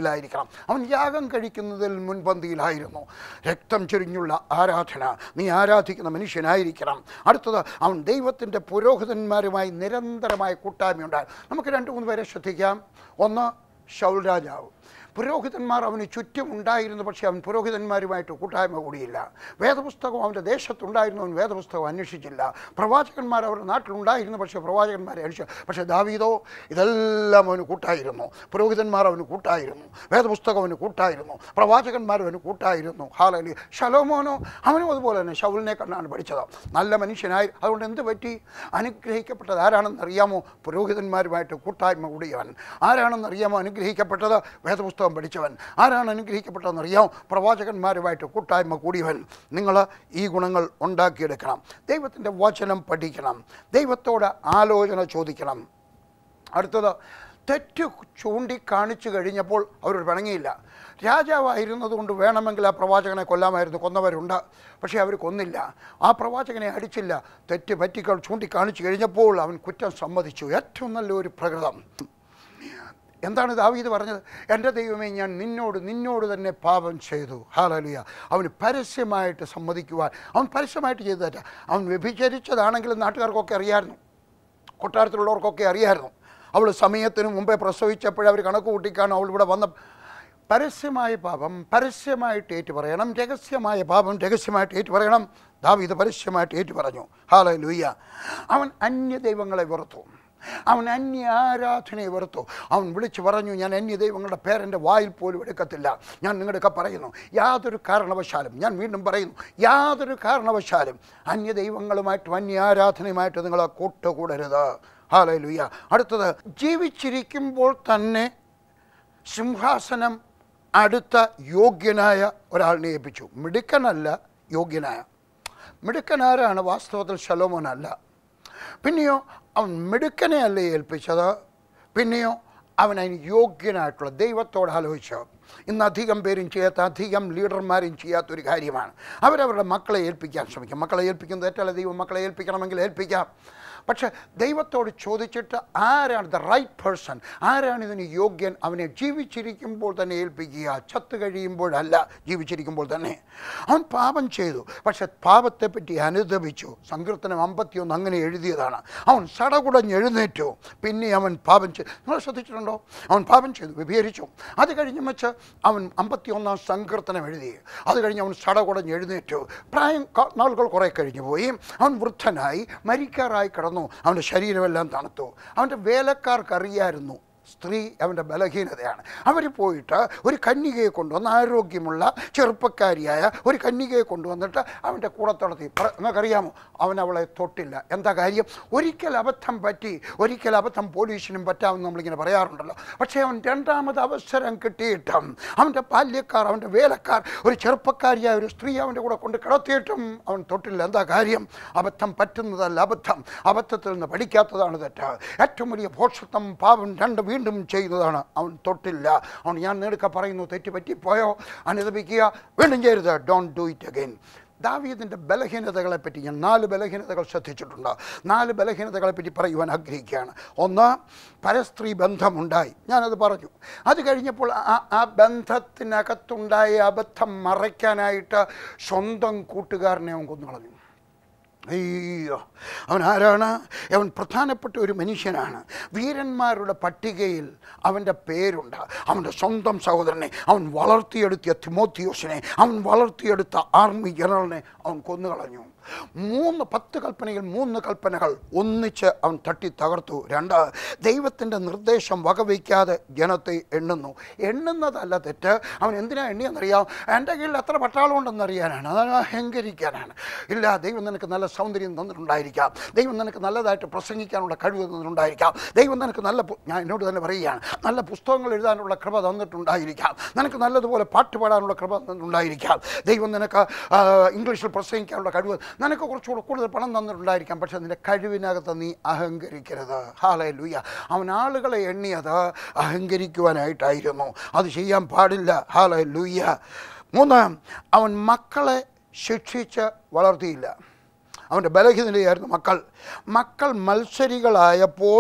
മുൻപന്തിയിലായിരിക്കണം അവൻ യാഗം കഴിക്കുന്നതിൽ മുൻപന്തിയിലായിരുന്നു രക്തം ചൊരിഞ്ഞുള്ള ആരാധന നീ ആരാധിക്കുന്ന മനുഷ്യനായിരിക്കണം അടുത്തത് അവൻ ദൈവത്തിൻ്റെ പുരോഹിതന്മാരുമായി നിരന്തരമായ കൂട്ടായ്മയുണ്ടായി നമുക്ക് രണ്ട് മൂന്ന് പേരെ ശ്രദ്ധിക്കാം ഒന്ന് ഷൗൽ രാജാവ് പുരോഹിതന്മാർ അവന് ചുറ്റും ഉണ്ടായിരുന്നു പക്ഷേ അവൻ പുരോഹിതന്മാരുമായിട്ട് കൂട്ടായ്മ കൂടിയില്ല വേദപുസ്തകം അവൻ്റെ ദേശത്തുണ്ടായിരുന്നു അവൻ വേദപുസ്തകം അന്വേഷിച്ചില്ല പ്രവാചകന്മാർ അവരുടെ നാട്ടിലുണ്ടായിരുന്നു പക്ഷേ പ്രവാചകന്മാരെ അന്വേഷിച്ചു പക്ഷേ ദാവീദോ ഇതെല്ലാം അവന് കൂട്ടായിരുന്നു പുരോഹിതന്മാർ അവന് കൂട്ടായിരുന്നു വേദപുസ്തകം അവന് കൂട്ടായിരുന്നു പ്രവാചകന്മാർ അവന് കൂട്ടായിരുന്നു ഹാലലി ശലോമോനോ അവനും അതുപോലെ തന്നെ ഷൗലിനെ കണ്ടാണ് പഠിച്ചത് നല്ല മനുഷ്യനായി അതുകൊണ്ട് എന്ത് പറ്റി അനുഗ്രഹിക്കപ്പെട്ടത് ആരാണെന്ന് അറിയാമോ പുരോഹിതന്മാരുമായിട്ട് കൂട്ടായ്മ കൂടിയവൻ ആരാണെന്ന് അറിയാമോ അനുഗ്രഹിക്കപ്പെട്ടത് വേദപുസ്തകം പഠിച്ചവൻ ആരാണ് അനുഗ്രഹിക്കപ്പെട്ടതെന്ന് അറിയാമോ പ്രവാചകന്മാരുമായിട്ട് കൂട്ടായ്മ കൂടിയവൻ നിങ്ങൾ ഈ ഗുണങ്ങൾ ഉണ്ടാക്കിയെടുക്കണം ദൈവത്തിൻ്റെ വചനം പഠിക്കണം ദൈവത്തോട് ആലോചന ചോദിക്കണം അടുത്തത് തെറ്റ് ചൂണ്ടിക്കാണിച്ചു കഴിഞ്ഞപ്പോൾ അവർ പിണങ്ങിയില്ല രാജാവായിരുന്നത് കൊണ്ട് വേണമെങ്കിൽ ആ പ്രവാചകനെ കൊല്ലാമായിരുന്നു കൊന്നവരുണ്ട് പക്ഷേ അവർ കൊന്നില്ല ആ പ്രവാചകനെ അടിച്ചില്ല തെറ്റ് പറ്റിക്കൾ ചൂണ്ടിക്കാണിച്ചു കഴിഞ്ഞപ്പോൾ അവൻ കുറ്റം സമ്മതിച്ചു ഏറ്റവും നല്ലൊരു പ്രകൃതം എന്താണ് ദാവീദ് പറഞ്ഞത് എൻ്റെ ദൈവമേ ഞാൻ നിന്നോട് നിന്നോട് തന്നെ പാപം ചെയ്തു ഹാലലിയ അവന് പരസ്യമായിട്ട് സമ്മതിക്കുവാൻ അവൻ പരസ്യമായിട്ട് ചെയ്തു തെറ്റ അവൻ വ്യഭിചരിച്ചതാണെങ്കിലും നാട്ടുകാർക്കൊക്കെ അറിയാമായിരുന്നു കൊട്ടാരത്തിലുള്ളവർക്കൊക്കെ അറിയാമായിരുന്നു അവൾ സമയത്തിന് മുമ്പേ പ്രസവിച്ചപ്പോഴേ അവർ കണക്ക് കൂട്ടിക്കാണ് അവൾ ഇവിടെ വന്ന പരസ്യമായ പാപം പരസ്യമായിട്ട് ഏറ്റു പറയണം രഹസ്യമായ പാപം രഹസ്യമായിട്ട് ഏറ്റു പറയണം ദാവീദ് പരസ്യമായിട്ട് ഏറ്റു പറഞ്ഞു ഹാല ലൂയ്യ അവൻ അന്യ ദൈവങ്ങളെ വെറുത്തു അവൻ അന്യ ആരാധനയെ വെറുത്തു അവൻ വിളിച്ചു പറഞ്ഞു ഞാൻ അന്യ ദൈവങ്ങളുടെ പേരെൻ്റെ വായിൽ പോലും എടുക്കത്തില്ല ഞാൻ നിങ്ങളുടെയൊക്കെ പറയുന്നു യാതൊരു കാരണവശാലും ഞാൻ വീണ്ടും പറയുന്നു യാതൊരു കാരണവശാലും അന്യ ദൈവങ്ങളുമായിട്ടും അന്യ ആരാധനയുമായിട്ട് നിങ്ങൾ കൂട്ടുകൂടരുത് ഹാലലുയ്യ അടുത്തത് ജീവിച്ചിരിക്കുമ്പോൾ തന്നെ സിംഹാസനം അടുത്ത യോഗ്യനായ ഒരാളിനെ ഏൽപ്പിച്ചു മിടുക്കനല്ല യോഗ്യനായ മിടുക്കനാരാണ് വാസ്തവത്തിൽ ശലോമോനല്ല പിന്നെയോ അവൻ മിടുക്കനെ അല്ല ഏൽപ്പിച്ചത് പിന്നെയോ അവൻ അതിന് യോഗ്യനായിട്ടുള്ള ദൈവത്തോട് ആലോചിച്ചു ഇന്ന് അധികം പേരും ചെയ്യാത്ത അധികം ലീഡർമാരും ചെയ്യാത്തൊരു കാര്യമാണ് അവരവരുടെ മക്കളെ ഏൽപ്പിക്കാൻ ശ്രമിക്കും മക്കളെ ഏൽപ്പിക്കുന്നത് തെറ്റല്ല ദൈവം മക്കളെ ഏൽപ്പിക്കണമെങ്കിൽ ഏൽപ്പിക്കാം പക്ഷേ ദൈവത്തോട് ചോദിച്ചിട്ട് ആരാണ് ദ റൈറ്റ് പേഴ്സൺ ആരാണ് ഇതിന് യോഗ്യൻ അവനെ ജീവിച്ചിരിക്കുമ്പോൾ തന്നെ ഏൽപ്പിക്കുക ചത്തു കഴിയുമ്പോഴല്ല ജീവിച്ചിരിക്കുമ്പോൾ തന്നെ അവൻ പാപം ചെയ്തു പക്ഷെ പാപത്തെപ്പറ്റി അനുദപിച്ചു സങ്കീർത്തനം അമ്പത്തിയൊന്ന് അങ്ങനെ എഴുതിയതാണ് അവൻ സടകുടഞ്ഞ് എഴുന്നേറ്റു പിന്നെ അവൻ പാപം ചെയ്തു നിങ്ങൾ ശ്രദ്ധിച്ചിട്ടുണ്ടോ അവൻ പാപം ചെയ്തു വ്യഭിചരിച്ചു അത് കഴിഞ്ഞ് വെച്ച് അവൻ അമ്പത്തിയൊന്നാം സങ്കീർത്തനം എഴുതി അത് കഴിഞ്ഞ് അവൻ സടകുടഞ്ഞ് എഴുന്നേറ്റു പ്രായം ക- നാളുകൾ കുറേ കഴിഞ്ഞു പോയി അവൻ വൃദ്ധനായി മരിക്കാറായി കിടന്നു അവൻ്റെ ശരീരമെല്ലാം തണുത്തു അവൻ്റെ വേലക്കാർക്ക് അറിയായിരുന്നു സ്ത്രീ അവൻ്റെ ബലഹീനതയാണ് അവർ പോയിട്ട് ഒരു കന്യകയെ കൊണ്ടുവന്ന് ആരോഗ്യമുള്ള ചെറുപ്പക്കാരിയായ ഒരു കന്യകയെ കൊണ്ടുവന്നിട്ട് അവൻ്റെ കൂടെ തുടർത്തി പ്ര- നിങ്ങൾക്കറിയാമോ അവൻ അവളെ തൊട്ടില്ല എന്താ കാര്യം ഒരിക്കൽ അബദ്ധം പറ്റി ഒരിക്കൽ അബദ്ധം പോലീസിനും പറ്റാമെന്ന് നമ്മളിങ്ങനെ പറയാറുണ്ടല്ലോ പക്ഷേ അവൻ രണ്ടാമത് അവസരം കിട്ടിയിട്ടും അവൻ്റെ ബാല്യക്കാർ അവൻ്റെ വേലക്കാർ ഒരു ചെറുപ്പക്കാരിയായ ഒരു സ്ത്രീ അവൻ്റെ കൂടെ കൊണ്ട് കിടത്തിയിട്ടും അവൻ തൊട്ടില്ല എന്താ കാര്യം അബദ്ധം പറ്റുന്നതല്ല അബദ്ധം അബദ്ധത്തിൽ നിന്ന് പഠിക്കാത്തതാണ് തെറ്റ് ഏറ്റവും വലിയ ഭോഷത്വം പാപം രണ്ട് വീണ്ടും ചെയ്യുന്നതാണ് അവൻ തൊട്ടില്ല അവൻ ഞാൻ നേടുക്ക പറയുന്നു തെറ്റ് പറ്റിപ്പോയോ അനുദപിക്കുക വീണ്ടും ചെയ്യരുത് ഡോണ്ട് ഡു ഇറ്റ് അഗൈൻ ദാവീദിൻ്റെ ബലഹീനതകളെ പറ്റി ഞാൻ നാല് ബലഹീനതകൾ ശ്രദ്ധിച്ചിട്ടുണ്ട് നാല് ബലഹീനതകളെ പറ്റി പറയുവാൻ ആഗ്രഹിക്കുകയാണ് ഒന്ന് പരസ്ത്രീ ബന്ധമുണ്ടായി ഞാനത് പറഞ്ഞു അത് കഴിഞ്ഞപ്പോൾ ആ ആ ബന്ധത്തിനകത്തുണ്ടായ അബദ്ധം മറയ്ക്കാനായിട്ട് സ്വന്തം കൂട്ടുകാരനെ അവൻ കൊന്നുകളഞ്ഞു അയ്യോ അവൻ ആരാണ് അവൻ പ്രധാനപ്പെട്ട ഒരു മനുഷ്യനാണ് വീരന്മാരുടെ പട്ടികയിൽ അവൻ്റെ പേരുണ്ട് അവൻ്റെ സ്വന്തം സഹോദരനെ അവൻ വളർത്തിയെടുത്തിയ തിമോത്തിയോസിനെ അവൻ വളർത്തിയെടുത്ത ആർമി ജനറലിനെ അവൻ കൊന്നുകളഞ്ഞു മൂന്ന് പത്ത് കൽപ്പനയിൽ മൂന്ന് കൽപ്പനകൾ ഒന്നിച്ച് അവൻ തട്ടി തകർത്തു രണ്ട് ദൈവത്തിൻ്റെ നിർദ്ദേശം വകവയ്ക്കാതെ ജനത്തെ എണ്ണുന്നു എണ്ണുന്നതല്ല തെറ്റ് അവൻ എന്തിനാ എണ്ണിയെന്നറിയാം എൻ്റെ കീഴിൽ എത്ര പട്ടാളം ഉണ്ടെന്നറിയാനാണ് അത് അഹങ്കരിക്കാനാണ് ഇല്ല ദൈവം നിനക്ക് നല്ല സൗന്ദര്യം തന്നിട്ടുണ്ടായിരിക്കാം ദൈവം നിനക്ക് നല്ലതായിട്ട് പ്രസംഗിക്കാനുള്ള കഴിവ് തന്നിട്ടുണ്ടായിരിക്കാം ദൈവം നിനക്ക് നല്ല പു- ഞാൻ എന്നോട് തന്നെ പറയുകയാണ് നല്ല പുസ്തകങ്ങൾ എഴുതാനുള്ള കൃപ തന്നിട്ടുണ്ടായിരിക്കാം നിനക്ക് നല്ലതുപോലെ പാട്ട് പാടാനുള്ള കൃപ തന്നിട്ടുണ്ടായിരിക്കാം ദൈവം നിനക്ക് ആ, ഇംഗ്ലീഷിൽ പ്രസംഗിക്കാനുള്ള കഴിവ് നിനക്ക് കുറച്ചുകൂടെ കൂടുതൽ പണം തന്നിട്ടുണ്ടായിരിക്കാം പക്ഷേ നിന്റെ കഴിവിനകത്ത് നീ അഹങ്കരിക്കരുത് ഹാലേ ലൂയ അവൻ ആളുകളെ എണ്ണിയത് അഹങ്കരിക്കുവാനായിട്ടായിരുന്നു അത് ചെയ്യാൻ പാടില്ല ഹാലേ ലൂയ മൂന്ന് അവൻ മക്കളെ ശിക്ഷിച്ച് വളർത്തിയില്ല അവൻ്റെ ബലഹീനതയായിരുന്നു മക്കൾ മക്കൾ മത്സരികളായപ്പോൾ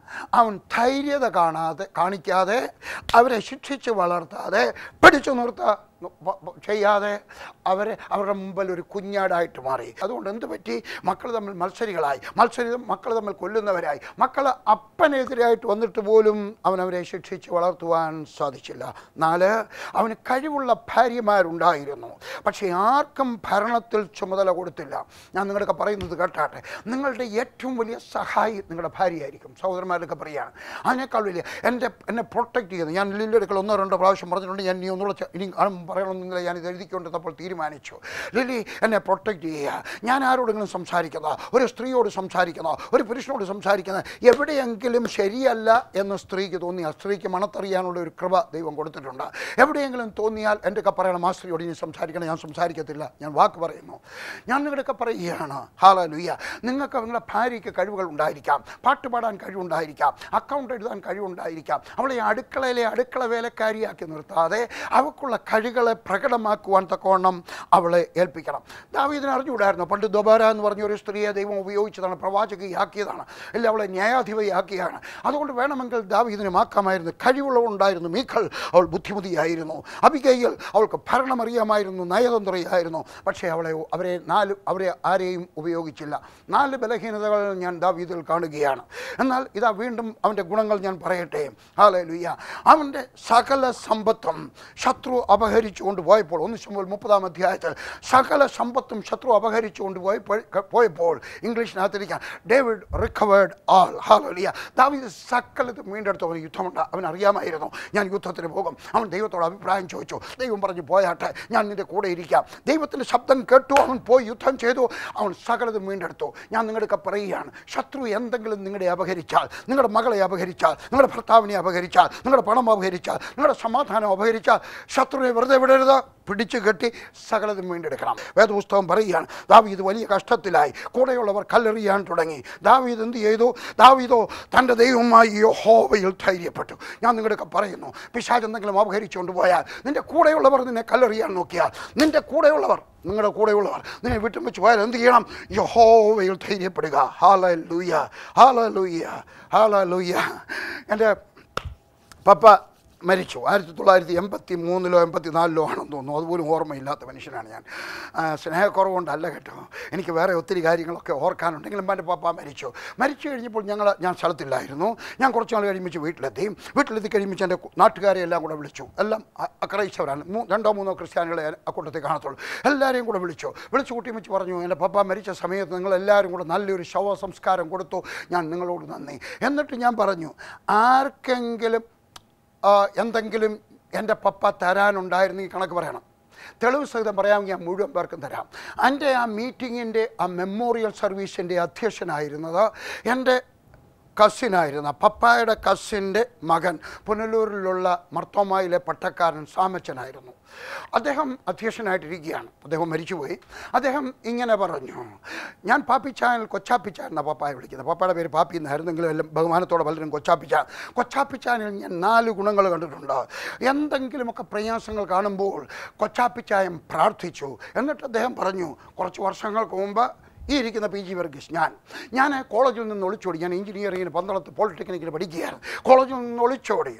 അവൻ ധൈര്യത കാണാതെ കാണിക്കാതെ അവരെ ശിക്ഷിച്ച് വളർത്താതെ പിടിച്ചു നിർത്താ വ- വ- ചെയ്യാതെ അവരെ അവരുടെ മുമ്പിൽ ഒരു കുഞ്ഞാടായിട്ട് മാറി അതുകൊണ്ട് എന്ത് പറ്റി മക്കൾ തമ്മിൽ മത്സരികളായി മത്സരി മക്കൾ തമ്മിൽ കൊല്ലുന്നവരായി മക്കൾ അപ്പനെതിരായിട്ട് വന്നിട്ട് പോലും അവൻ അവരെ ശിക്ഷിച്ച് വളർത്തുവാൻ സാധിച്ചില്ല നാല് അവന് കഴിവുള്ള ഭാര്യമാരുണ്ടായിരുന്നു പക്ഷേ ആർക്കും ഭരണത്തിൽ ചുമതല കൊടുത്തില്ല ഞാൻ നിങ്ങളൊക്കെ പറയുന്നത് കേട്ടാട്ടെ നിങ്ങളുടെ ഏറ്റവും വലിയ സഹായി നിങ്ങളുടെ ഭാര്യയായിരിക്കും സഹോദരന്മാരൊക്കെ പറയുകയാണ് അതിനേക്കാൾ വലിയ എൻ്റെ എന്നെ പ്രൊട്ടക്റ്റ് ചെയ്യുന്നത് ഞാൻ ലില്ലിയുടെ അടുക്കൽ ഒന്നോ രണ്ടോ പ്രാവശ്യം പറഞ്ഞിട്ടുണ്ട് ഞാൻ ഇനി ഒന്നുള്ള ച- ഇനി കാണും പറയണമെന്നില്ല ഞാൻ ഇത് എഴുതിക്കൊണ്ടിരുന്നപ്പോൾ തീരുമാനിച്ചു ലില്ലി എന്നെ പ്രൊട്ടക്റ്റ് ചെയ്യുക ഞാൻ ആരോടെങ്കിലും സംസാരിക്കുന്ന ഒരു സ്ത്രീയോട് സംസാരിക്കുന്ന ഒരു പുരുഷനോട് സംസാരിക്കുന്ന എവിടെയെങ്കിലും ശരിയല്ല എന്ന് സ്ത്രീക്ക് തോന്നിയാൽ സ്ത്രീക്ക് മണത്തറിയാനുള്ള ഒരു കൃപ ദൈവം കൊടുത്തിട്ടുണ്ട് എവിടെയെങ്കിലും തോന്നിയാൽ എൻ്റെ ഒക്കെ പറയണം ആ സ്ത്രീയോട് ഇനി സംസാരിക്കണം ഞാൻ സംസാരിക്കത്തില്ല ഞാൻ വാക്ക് പറയുന്നു ഞാൻ നിങ്ങളുടെയൊക്കെ പറയുകയാണ് ഹാല ലുയ്യ നിങ്ങൾക്ക് നിങ്ങളുടെ ഭാര്യയ്ക്ക് കഴിവുകൾ ഉണ്ടായിരിക്കാം പാട്ട് പാടാൻ കഴിവുണ്ടായിരിക്കാം അക്കൗണ്ട് എഴുതാൻ കഴിവുണ്ടായിരിക്കാം അവളെ അടുക്കളയിലെ അടുക്കള വേലക്കാരിയാക്കി നിർത്താതെ അവൾക്കുള്ള കഴിവുകളെ പ്രകടമാക്കുവാൻ തക്കവണ്ണം അവളെ ഏൽപ്പിക്കണം ദാവീദിനെ അറിഞ്ഞുകൂടായിരുന്നു പണ്ട് ദൊബാര എന്ന് പറഞ്ഞ ഒരു സ്ത്രീയെ ദൈവം ഉപയോഗിച്ചതാണ് പ്രവാചകയാക്കിയതാണ് അല്ല അവളെ ന്യായാധിപയാക്കിയാണ് അതുകൊണ്ട് വേണമെങ്കിൽ ദാവീദിനെ മാക്കാമായിരുന്നു കഴിവുള്ളവുണ്ടായിരുന്നു മീഖൾ അവൾ ബുദ്ധിമതിയായിരുന്നു അബികയ്യൽ അവൾക്ക് ഭരണമറിയാമായിരുന്നു നയതന്ത്രയായിരുന്നു പക്ഷേ അവളെ അവരെ നാല് അവരെ ആരെയും ഉപയോഗിച്ചില്ല നാല് ബലഹീനതകൾ ഞാൻ ദാവീദിൽ കാണുകയാണ് എന്നാൽ ഇതാ വീണ്ടും അവൻ്റെ ഗുണങ്ങൾ ഞാൻ പറയട്ടെ ഹാലേ ലുയ്യ അവൻ്റെ സകല സമ്പത്തും ശത്രു അപഹരിച്ചുകൊണ്ട് പോയപ്പോൾ ഒന്ന് ശമ്പൽ മുപ്പതാം അധ്യായത്തിൽ സകല സമ്പത്തും ശത്രു അപഹരിച്ചുകൊണ്ട് പോയപ്പോൾ പോയപ്പോൾ ഇംഗ്ലീഷിനകത്തിരിക്കാൻ ഡേവിഡ് റിക്കവേർഡ് ആൾ ഹാലോലിയ ദാവീദ് സകലത്ത് വീണ്ടെടുത്ത് അവന് യുദ്ധമുണ്ട് അവൻ അറിയാമായിരുന്നു ഞാൻ യുദ്ധത്തിന് പോകും അവൻ ദൈവത്തോട് അഭിപ്രായം ചോദിച്ചു ദൈവം പറഞ്ഞു പോയാട്ടെ ഞാൻ നിൻ്റെ കൂടെ ഇരിക്കാം ദൈവത്തിൻ്റെ ശബ്ദം കേട്ടു അവൻ പോയി യുദ്ധം ചെയ്തു അവൻ സകലതും വീണ്ടെടുത്തു ഞാൻ നിങ്ങളുടെ പറയുകയാണ് ശത്രു എന്തെങ്കിലും നിങ്ങളെ അപഹരിച്ചാൽ നിങ്ങളുടെ മകളെ അപഹരിച്ചാൽ നിങ്ങളുടെ ഭർത്താവിനെ അപഹരിച്ചാൽ നിങ്ങളുടെ പണം അപഹരിച്ചാൽ നിങ്ങളുടെ സമാധാനം അപഹരിച്ചാൽ ശത്രുവിനെ വെറുതെ വിടരുത് പിടിച്ചു കെട്ടി സകലതും വീണ്ടെടുക്കണം വേദപുസ്തകം പറയുകയാണ് ദാവീദ് വലിയ കഷ്ടത്തിലായി കൂടെയുള്ളവർ കല്ലെറിയാൻ തുടങ്ങി ദാവീദ് എന്ത് ചെയ്തു ദാവീദോ തൻ്റെ ദൈവമായി യഹോവയിൽ ധൈര്യപ്പെട്ടു ഞാൻ നിങ്ങളുടെ പറയുന്നു പിശാജ് എന്തെങ്കിലും അപഹരിച്ചുകൊണ്ട് പോയാൽ നിന്റെ കൂടെയുള്ളവർ നിന്നെ കല്ലെറിയാൻ നോക്കിയാൽ നിന്റെ കൂടെയുള്ളവർ നിങ്ങളുടെ കൂടെയുള്ളവർ നിന്നെ വിട്ടും വെച്ച് പോയാൽ എന്ത് ചെയ്യണം യഹോവയിൽ ധൈര്യപ്പെടുക ഹാല ലൂയ ഹാല ലൂയ ഹാല ലൂയ എൻ്റെ പപ്പ മരിച്ചു ആയിരത്തി തൊള്ളായിരത്തി എൺപത്തി മൂന്നിലോ എൺപത്തി നാലിലോ ആണെന്ന് തോന്നുന്നു അതുപോലും ഓർമ്മയില്ലാത്ത മനുഷ്യനാണ് ഞാൻ ആ, സ്നേഹക്കുറവുകൊണ്ടല്ല കേട്ടോ എനിക്ക് വേറെ ഒത്തിരി കാര്യങ്ങളൊക്കെ ഓർക്കാനുണ്ടെങ്കിലും എൻ്റെ പപ്പ മരിച്ചു മരിച്ചു കഴിഞ്ഞപ്പോൾ ഞങ്ങൾ ഞാൻ സ്ഥലത്തില്ലായിരുന്നു ഞാൻ കുറച്ച് നാൾ കഴിയുമ്പോൾ വീട്ടിലെത്തി വീട്ടിലെത്തി കഴിയുമ്പോൾ എൻ്റെ കു- നാട്ടുകാരെ എല്ലാം കൂടെ വിളിച്ചു എല്ലാം അ- അക്രൈസ്തവരാണ് മൂ രണ്ടോ മൂന്നോ ക്രിസ്ത്യാനികളെ അക്കൂട്ടത്തിൽ കാണത്തുള്ളൂ എല്ലാവരെയും കൂടെ വിളിച്ചു വിളിച്ചു കൂട്ടി വെച്ച് പറഞ്ഞു എൻ്റെ പപ്പ മരിച്ച സമയത്ത് നിങ്ങൾ എല്ലാവരും കൂടെ നല്ലൊരു ശവ സംസ്കാരം കൊടുത്തു ഞാൻ നിങ്ങളോട് നന്ദി എന്നിട്ട് ഞാൻ പറഞ്ഞു ആർക്കെങ്കിലും ആ, എന്തെങ്കിലും എൻ്റെ പപ്പ തരാനുണ്ടായിരുന്നു ഈ കണക്ക് പറയണം തെളിവ് സഹിതം പറയാമെങ്കിൽ ഞാൻ മുഴുവൻ പേർക്കും തരാം എൻ്റെ ആ മീറ്റിങ്ങിൻ്റെ ആ മെമ്മോറിയൽ സർവീസിൻ്റെ അധ്യക്ഷനായിരുന്നത് എൻ്റെ കസിനായിരുന്ന പപ്പായുടെ കസിൻ്റെ മകൻ പുനലൂരിലുള്ള മർത്തോമായിലെ പട്ടക്കാരൻ സാമച്ചനായിരുന്നു അദ്ദേഹം അധ്യക്ഷനായിട്ടിരിക്കുകയാണ് അദ്ദേഹം മരിച്ചുപോയി അദ്ദേഹം ഇങ്ങനെ പറഞ്ഞു ഞാൻ പാപ്പിച്ചായൻ കൊച്ചാപ്പിച്ചാൻ എന്നാണ് പപ്പായെ വിളിക്കുന്നത് പപ്പായുടെ പേര് പാപ്പി എന്നായിരുന്നെങ്കിലും എല്ലാം ബഹുമാനത്തോടെ പലരും കൊച്ചാപ്പിച്ചാൻ കൊച്ചാപ്പിച്ചാനിൽ ഞാൻ നാല് ഗുണങ്ങൾ കണ്ടിട്ടുണ്ട് എന്തെങ്കിലുമൊക്കെ പ്രയാസങ്ങൾ കാണുമ്പോൾ കൊച്ചാപ്പിച്ചായൻ പ്രാർത്ഥിച്ചു എന്നിട്ട് അദ്ദേഹം പറഞ്ഞു കുറച്ച് വർഷങ്ങൾക്ക് മുമ്പ് ഈ ഇരിക്കുന്ന പി ജി വർഗീസ് ഞാൻ ഞാൻ കോളേജിൽ നിന്ന് ഒളിച്ചോടി ഞാൻ എഞ്ചിനീയറിങ്ങിന് പന്തളത്ത് പോളിടെക്നിക്കിൽ പഠിക്കുകയാണ് കോളേജിൽ നിന്ന് ഒളിച്ചോടി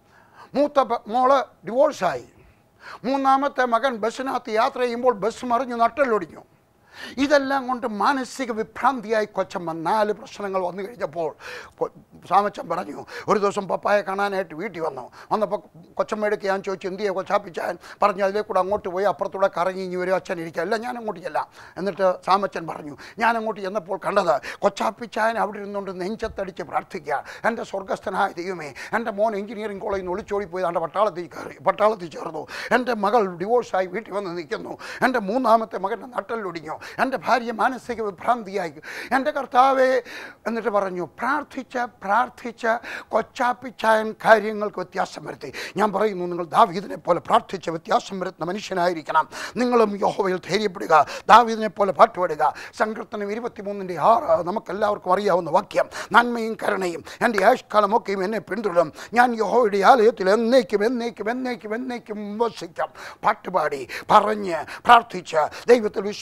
മൂത്ത പ- മോള് ഡിവോഴ്സായി മൂന്നാമത്തെ മകൻ ബസ്സിനകത്ത് യാത്ര ചെയ്യുമ്പോൾ ബസ് മറിഞ്ഞ് നട്ടലൊടിഞ്ഞു ഇതെല്ലാം കൊണ്ട് മാനസിക വിഭ്രാന്തിയായി കൊച്ചമ്മ നാല് പ്രശ്നങ്ങൾ വന്നു കഴിഞ്ഞപ്പോൾ കൊ- സാമച്ചൻ പറഞ്ഞു ഒരു ദിവസം പപ്പായെ കാണാനായിട്ട് വീട്ടിൽ വന്നു വന്നപ്പോൾ കൊച്ചമ്മയുടെ ഞാൻ ചോദിച്ചു എന്ത് ചെയ്യാ കൊച്ചാപ്പിച്ചാൻ പറഞ്ഞു അതിലേ കൂടെ അങ്ങോട്ട് പോയി അപ്പുറത്തൂടെ കറങ്ങി ഇനി ഒരു അച്ഛൻ ഇരിക്കുക അല്ല ഞാൻ അങ്ങോട്ട് ചെല്ലാം എന്നിട്ട് സാമച്ചൻ പറഞ്ഞു ഞാൻ അങ്ങോട്ട് ചെന്നപ്പോൾ കണ്ടത് കൊച്ചാപ്പിച്ചായൻ അവിടെ ഇരുന്നുകൊണ്ട് നെഞ്ചത്തടിച്ച് പ്രാർത്ഥിക്കുക എൻ്റെ സ്വർഗസ്ഥനായ ദൈവമേ എൻ്റെ മോൻ എഞ്ചിനീയറിംഗ് കോളേജിൽ നിന്ന് ഒളിച്ചോടി പോയി എൻ്റെ പട്ടാളത്തിൽ കയറി പട്ടാളത്തിൽ ചേർന്നു എൻ്റെ മകൾ ഡിവോഴ്സായി വീട്ടിൽ വന്ന് നിൽക്കുന്നു എൻ്റെ മൂന്നാമത്തെ മകൻ്റെ നട്ടലൊടിഞ്ഞു എൻ്റെ ഭാര്യ മാനസിക വിഭ്രാന്തിയായി എൻ്റെ കർത്താവേ എന്നിട്ട് പറഞ്ഞു പ്രാർത്ഥിച്ച പ്രാർത്ഥിച്ച കൊച്ചാപ്പിച്ചായൻ കാര്യങ്ങൾക്ക് വ്യത്യാസം വരുത്തി ഞാൻ പറയുന്നു നിങ്ങൾ ദാവീദിനെ പോലെ പ്രാർത്ഥിച്ച വ്യത്യാസം വരുത്തുന്ന മനുഷ്യനായിരിക്കണം നിങ്ങളും യഹോവയിൽ ധൈര്യപ്പെടുക ദാവീദിനെ പോലെ പാട്ടുപാടുക സങ്കീർത്തനം ഇരുപത്തിമൂന്നിൻ്റെ ആറ് നമുക്കെല്ലാവർക്കും അറിയാവുന്ന വാക്യം നന്മയും കരുണയും എൻ്റെ ആയുഷ്കാലമൊക്കെയും എന്നെ പിന്തുടരും ഞാൻ യഹോയുടെ ആലയത്തിൽ എന്നേക്കും എന്നേക്കും എന്നേക്കും എന്നേക്കും വസിക്കാം പാട്ടുപാടി പറഞ്ഞ് പ്രാർത്ഥിച്ച് ദൈവത്തിൽ വിശ്വസിച്ച്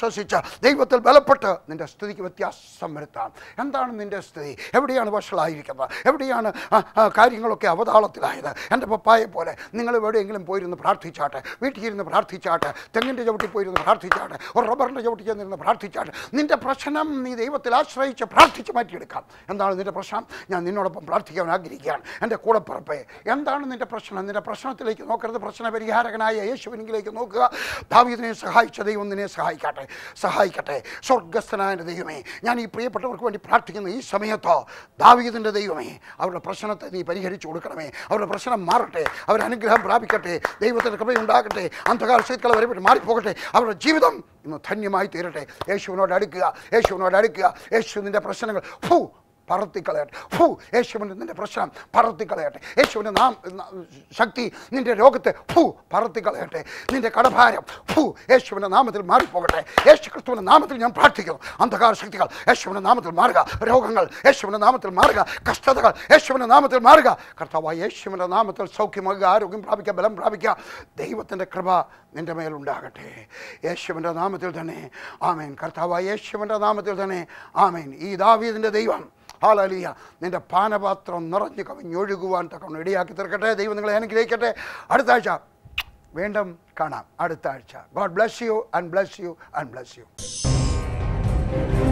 ദൈവത്തിൽ ബലപ്പെട്ട് നിന്റെ സ്ഥിതിക്ക് വ്യത്യാസം വരുത്താം എന്താണ് നിന്റെ സ്ഥിതി എവിടെയാണ് വഷളായിരിക്കുന്നത് എവിടെയാണ് ആ, ആ, കാര്യങ്ങളൊക്കെ അവതാളത്തിലായത് എൻ്റെ പപ്പായെ പോലെ നിങ്ങൾ എവിടെയെങ്കിലും പോയിരുന്ന് പ്രാർത്ഥിച്ചാട്ടെ വീട്ടിൽ ഇരുന്ന് പ്രാർത്ഥിച്ചാട്ടെ തെങ്ങിൻ്റെ ചവിട്ടി പോയിരുന്ന് പ്രാർത്ഥിച്ചാട്ടെ ഒരു റബ്ബറിൻ്റെ ചവിട്ടി ചെന്നിരുന്ന് പ്രാർത്ഥിച്ചാട്ടെ നിന്റെ പ്രശ്നം നീ ദൈവത്തിൽ ആശ്രയിച്ച് പ്രാർത്ഥിച്ച് മാറ്റിയെടുക്കാം എന്താണ് നിന്റെ പ്രശ്നം ഞാൻ നിന്നോടൊപ്പം പ്രാർത്ഥിക്കാൻ ആഗ്രഹിക്കുകയാണ് എൻ്റെ കൂടെ പുറപ്പേ എന്താണ് നിന്റെ പ്രശ്നം നിന്റെ പ്രശ്നത്തിലേക്ക് നോക്കരുത് പ്രശ്ന പരിഹാരകനായ യേശുവിനെങ്കിലേക്ക് നോക്കുക ദാവീദിനെ സഹായിച്ച ദൈവം നിന്നെ സഹായിക്കട്ടെ സഹായിക്കട്ടെ സ്വർഗസ്ഥനായ എൻ്റെ ദൈവമേ ഞാൻ ഈ പ്രിയപ്പെട്ടവർക്ക് വേണ്ടി പ്രാർത്ഥിക്കുന്ന ഈ സമയത്തോ ദാവീദിൻ്റെ ദൈവമേ അവരുടെ പ്രശ്നത്തെ നീ പരിഹരിച്ചു കൊടുക്കണമേ അവരുടെ പ്രശ്നം മാറട്ടെ അവരുടെ അനുഗ്രഹം പ്രാപിക്കട്ടെ ദൈവത്തിൻ്റെ കൃപയുണ്ടാകട്ടെ അന്ധകാര ശക്തികൾ വരെ വിട്ട് മാറിപ്പോകട്ടെ അവരുടെ ജീവിതം ഇന്ന് ധന്യമായി തീരട്ടെ യേശുവിനോട് അടുക്കുക യേശുവിനോട് അടുക്കുക യേശു നിൻ്റെ പ്രശ്നങ്ങൾ ഫൂ പറത്തിക്കളയട്ടെ ഫൂ യേശുവിൻ്റെ നിൻ്റെ പ്രശ്നം പറത്തിക്കളയട്ടെ യേശുവിൻ്റെ നാം ന- ശക്തി നിൻ്റെ രോഗത്തെ ഫൂ പറത്തിക്കളയട്ടെ നിൻ്റെ കടഭാരം ഫൂ യേശുവിൻ്റെ നാമത്തിൽ മാറിപ്പോകട്ടെ യേശു ക്രിസ്തുവിൻ്റെ നാമത്തിൽ ഞാൻ പ്രാർത്ഥിക്കുന്നു അന്ധകാര ശക്തികൾ യേശുവിൻ്റെ നാമത്തിൽ മാറുക രോഗങ്ങൾ യേശുവിൻ്റെ നാമത്തിൽ മാറുക കഷ്ടതകൾ യേശുവിൻ്റെ നാമത്തിൽ മാറുക കർത്താവായ യേശുവിൻ്റെ നാമത്തിൽ സൗഖ്യമാകുക ആരോഗ്യം പ്രാപിക്കുക ബലം പ്രാപിക്കുക ദൈവത്തിൻ്റെ കൃപ നിൻ്റെ മേലുണ്ടാകട്ടെ യേശുവിൻ്റെ നാമത്തിൽ തന്നെ ആമേൻ കർത്താവായ യേശുവിൻ്റെ നാമത്തിൽ തന്നെ ആമേൻ ഈ ദാവീദിൻ്റെ ദൈവം ഹാലലിയ നിന്റെ പാനപാത്രം നിറഞ്ഞു കവിഞ്ഞൊഴുകുവാൻ തക്ക ഇടയാക്കി തീർക്കട്ടെ ദൈവം നിങ്ങളെ അനുഗ്രഹിക്കട്ടെ അടുത്ത ആഴ്ച വീണ്ടും കാണാം അടുത്ത ആഴ്ച God bless you and bless you and bless U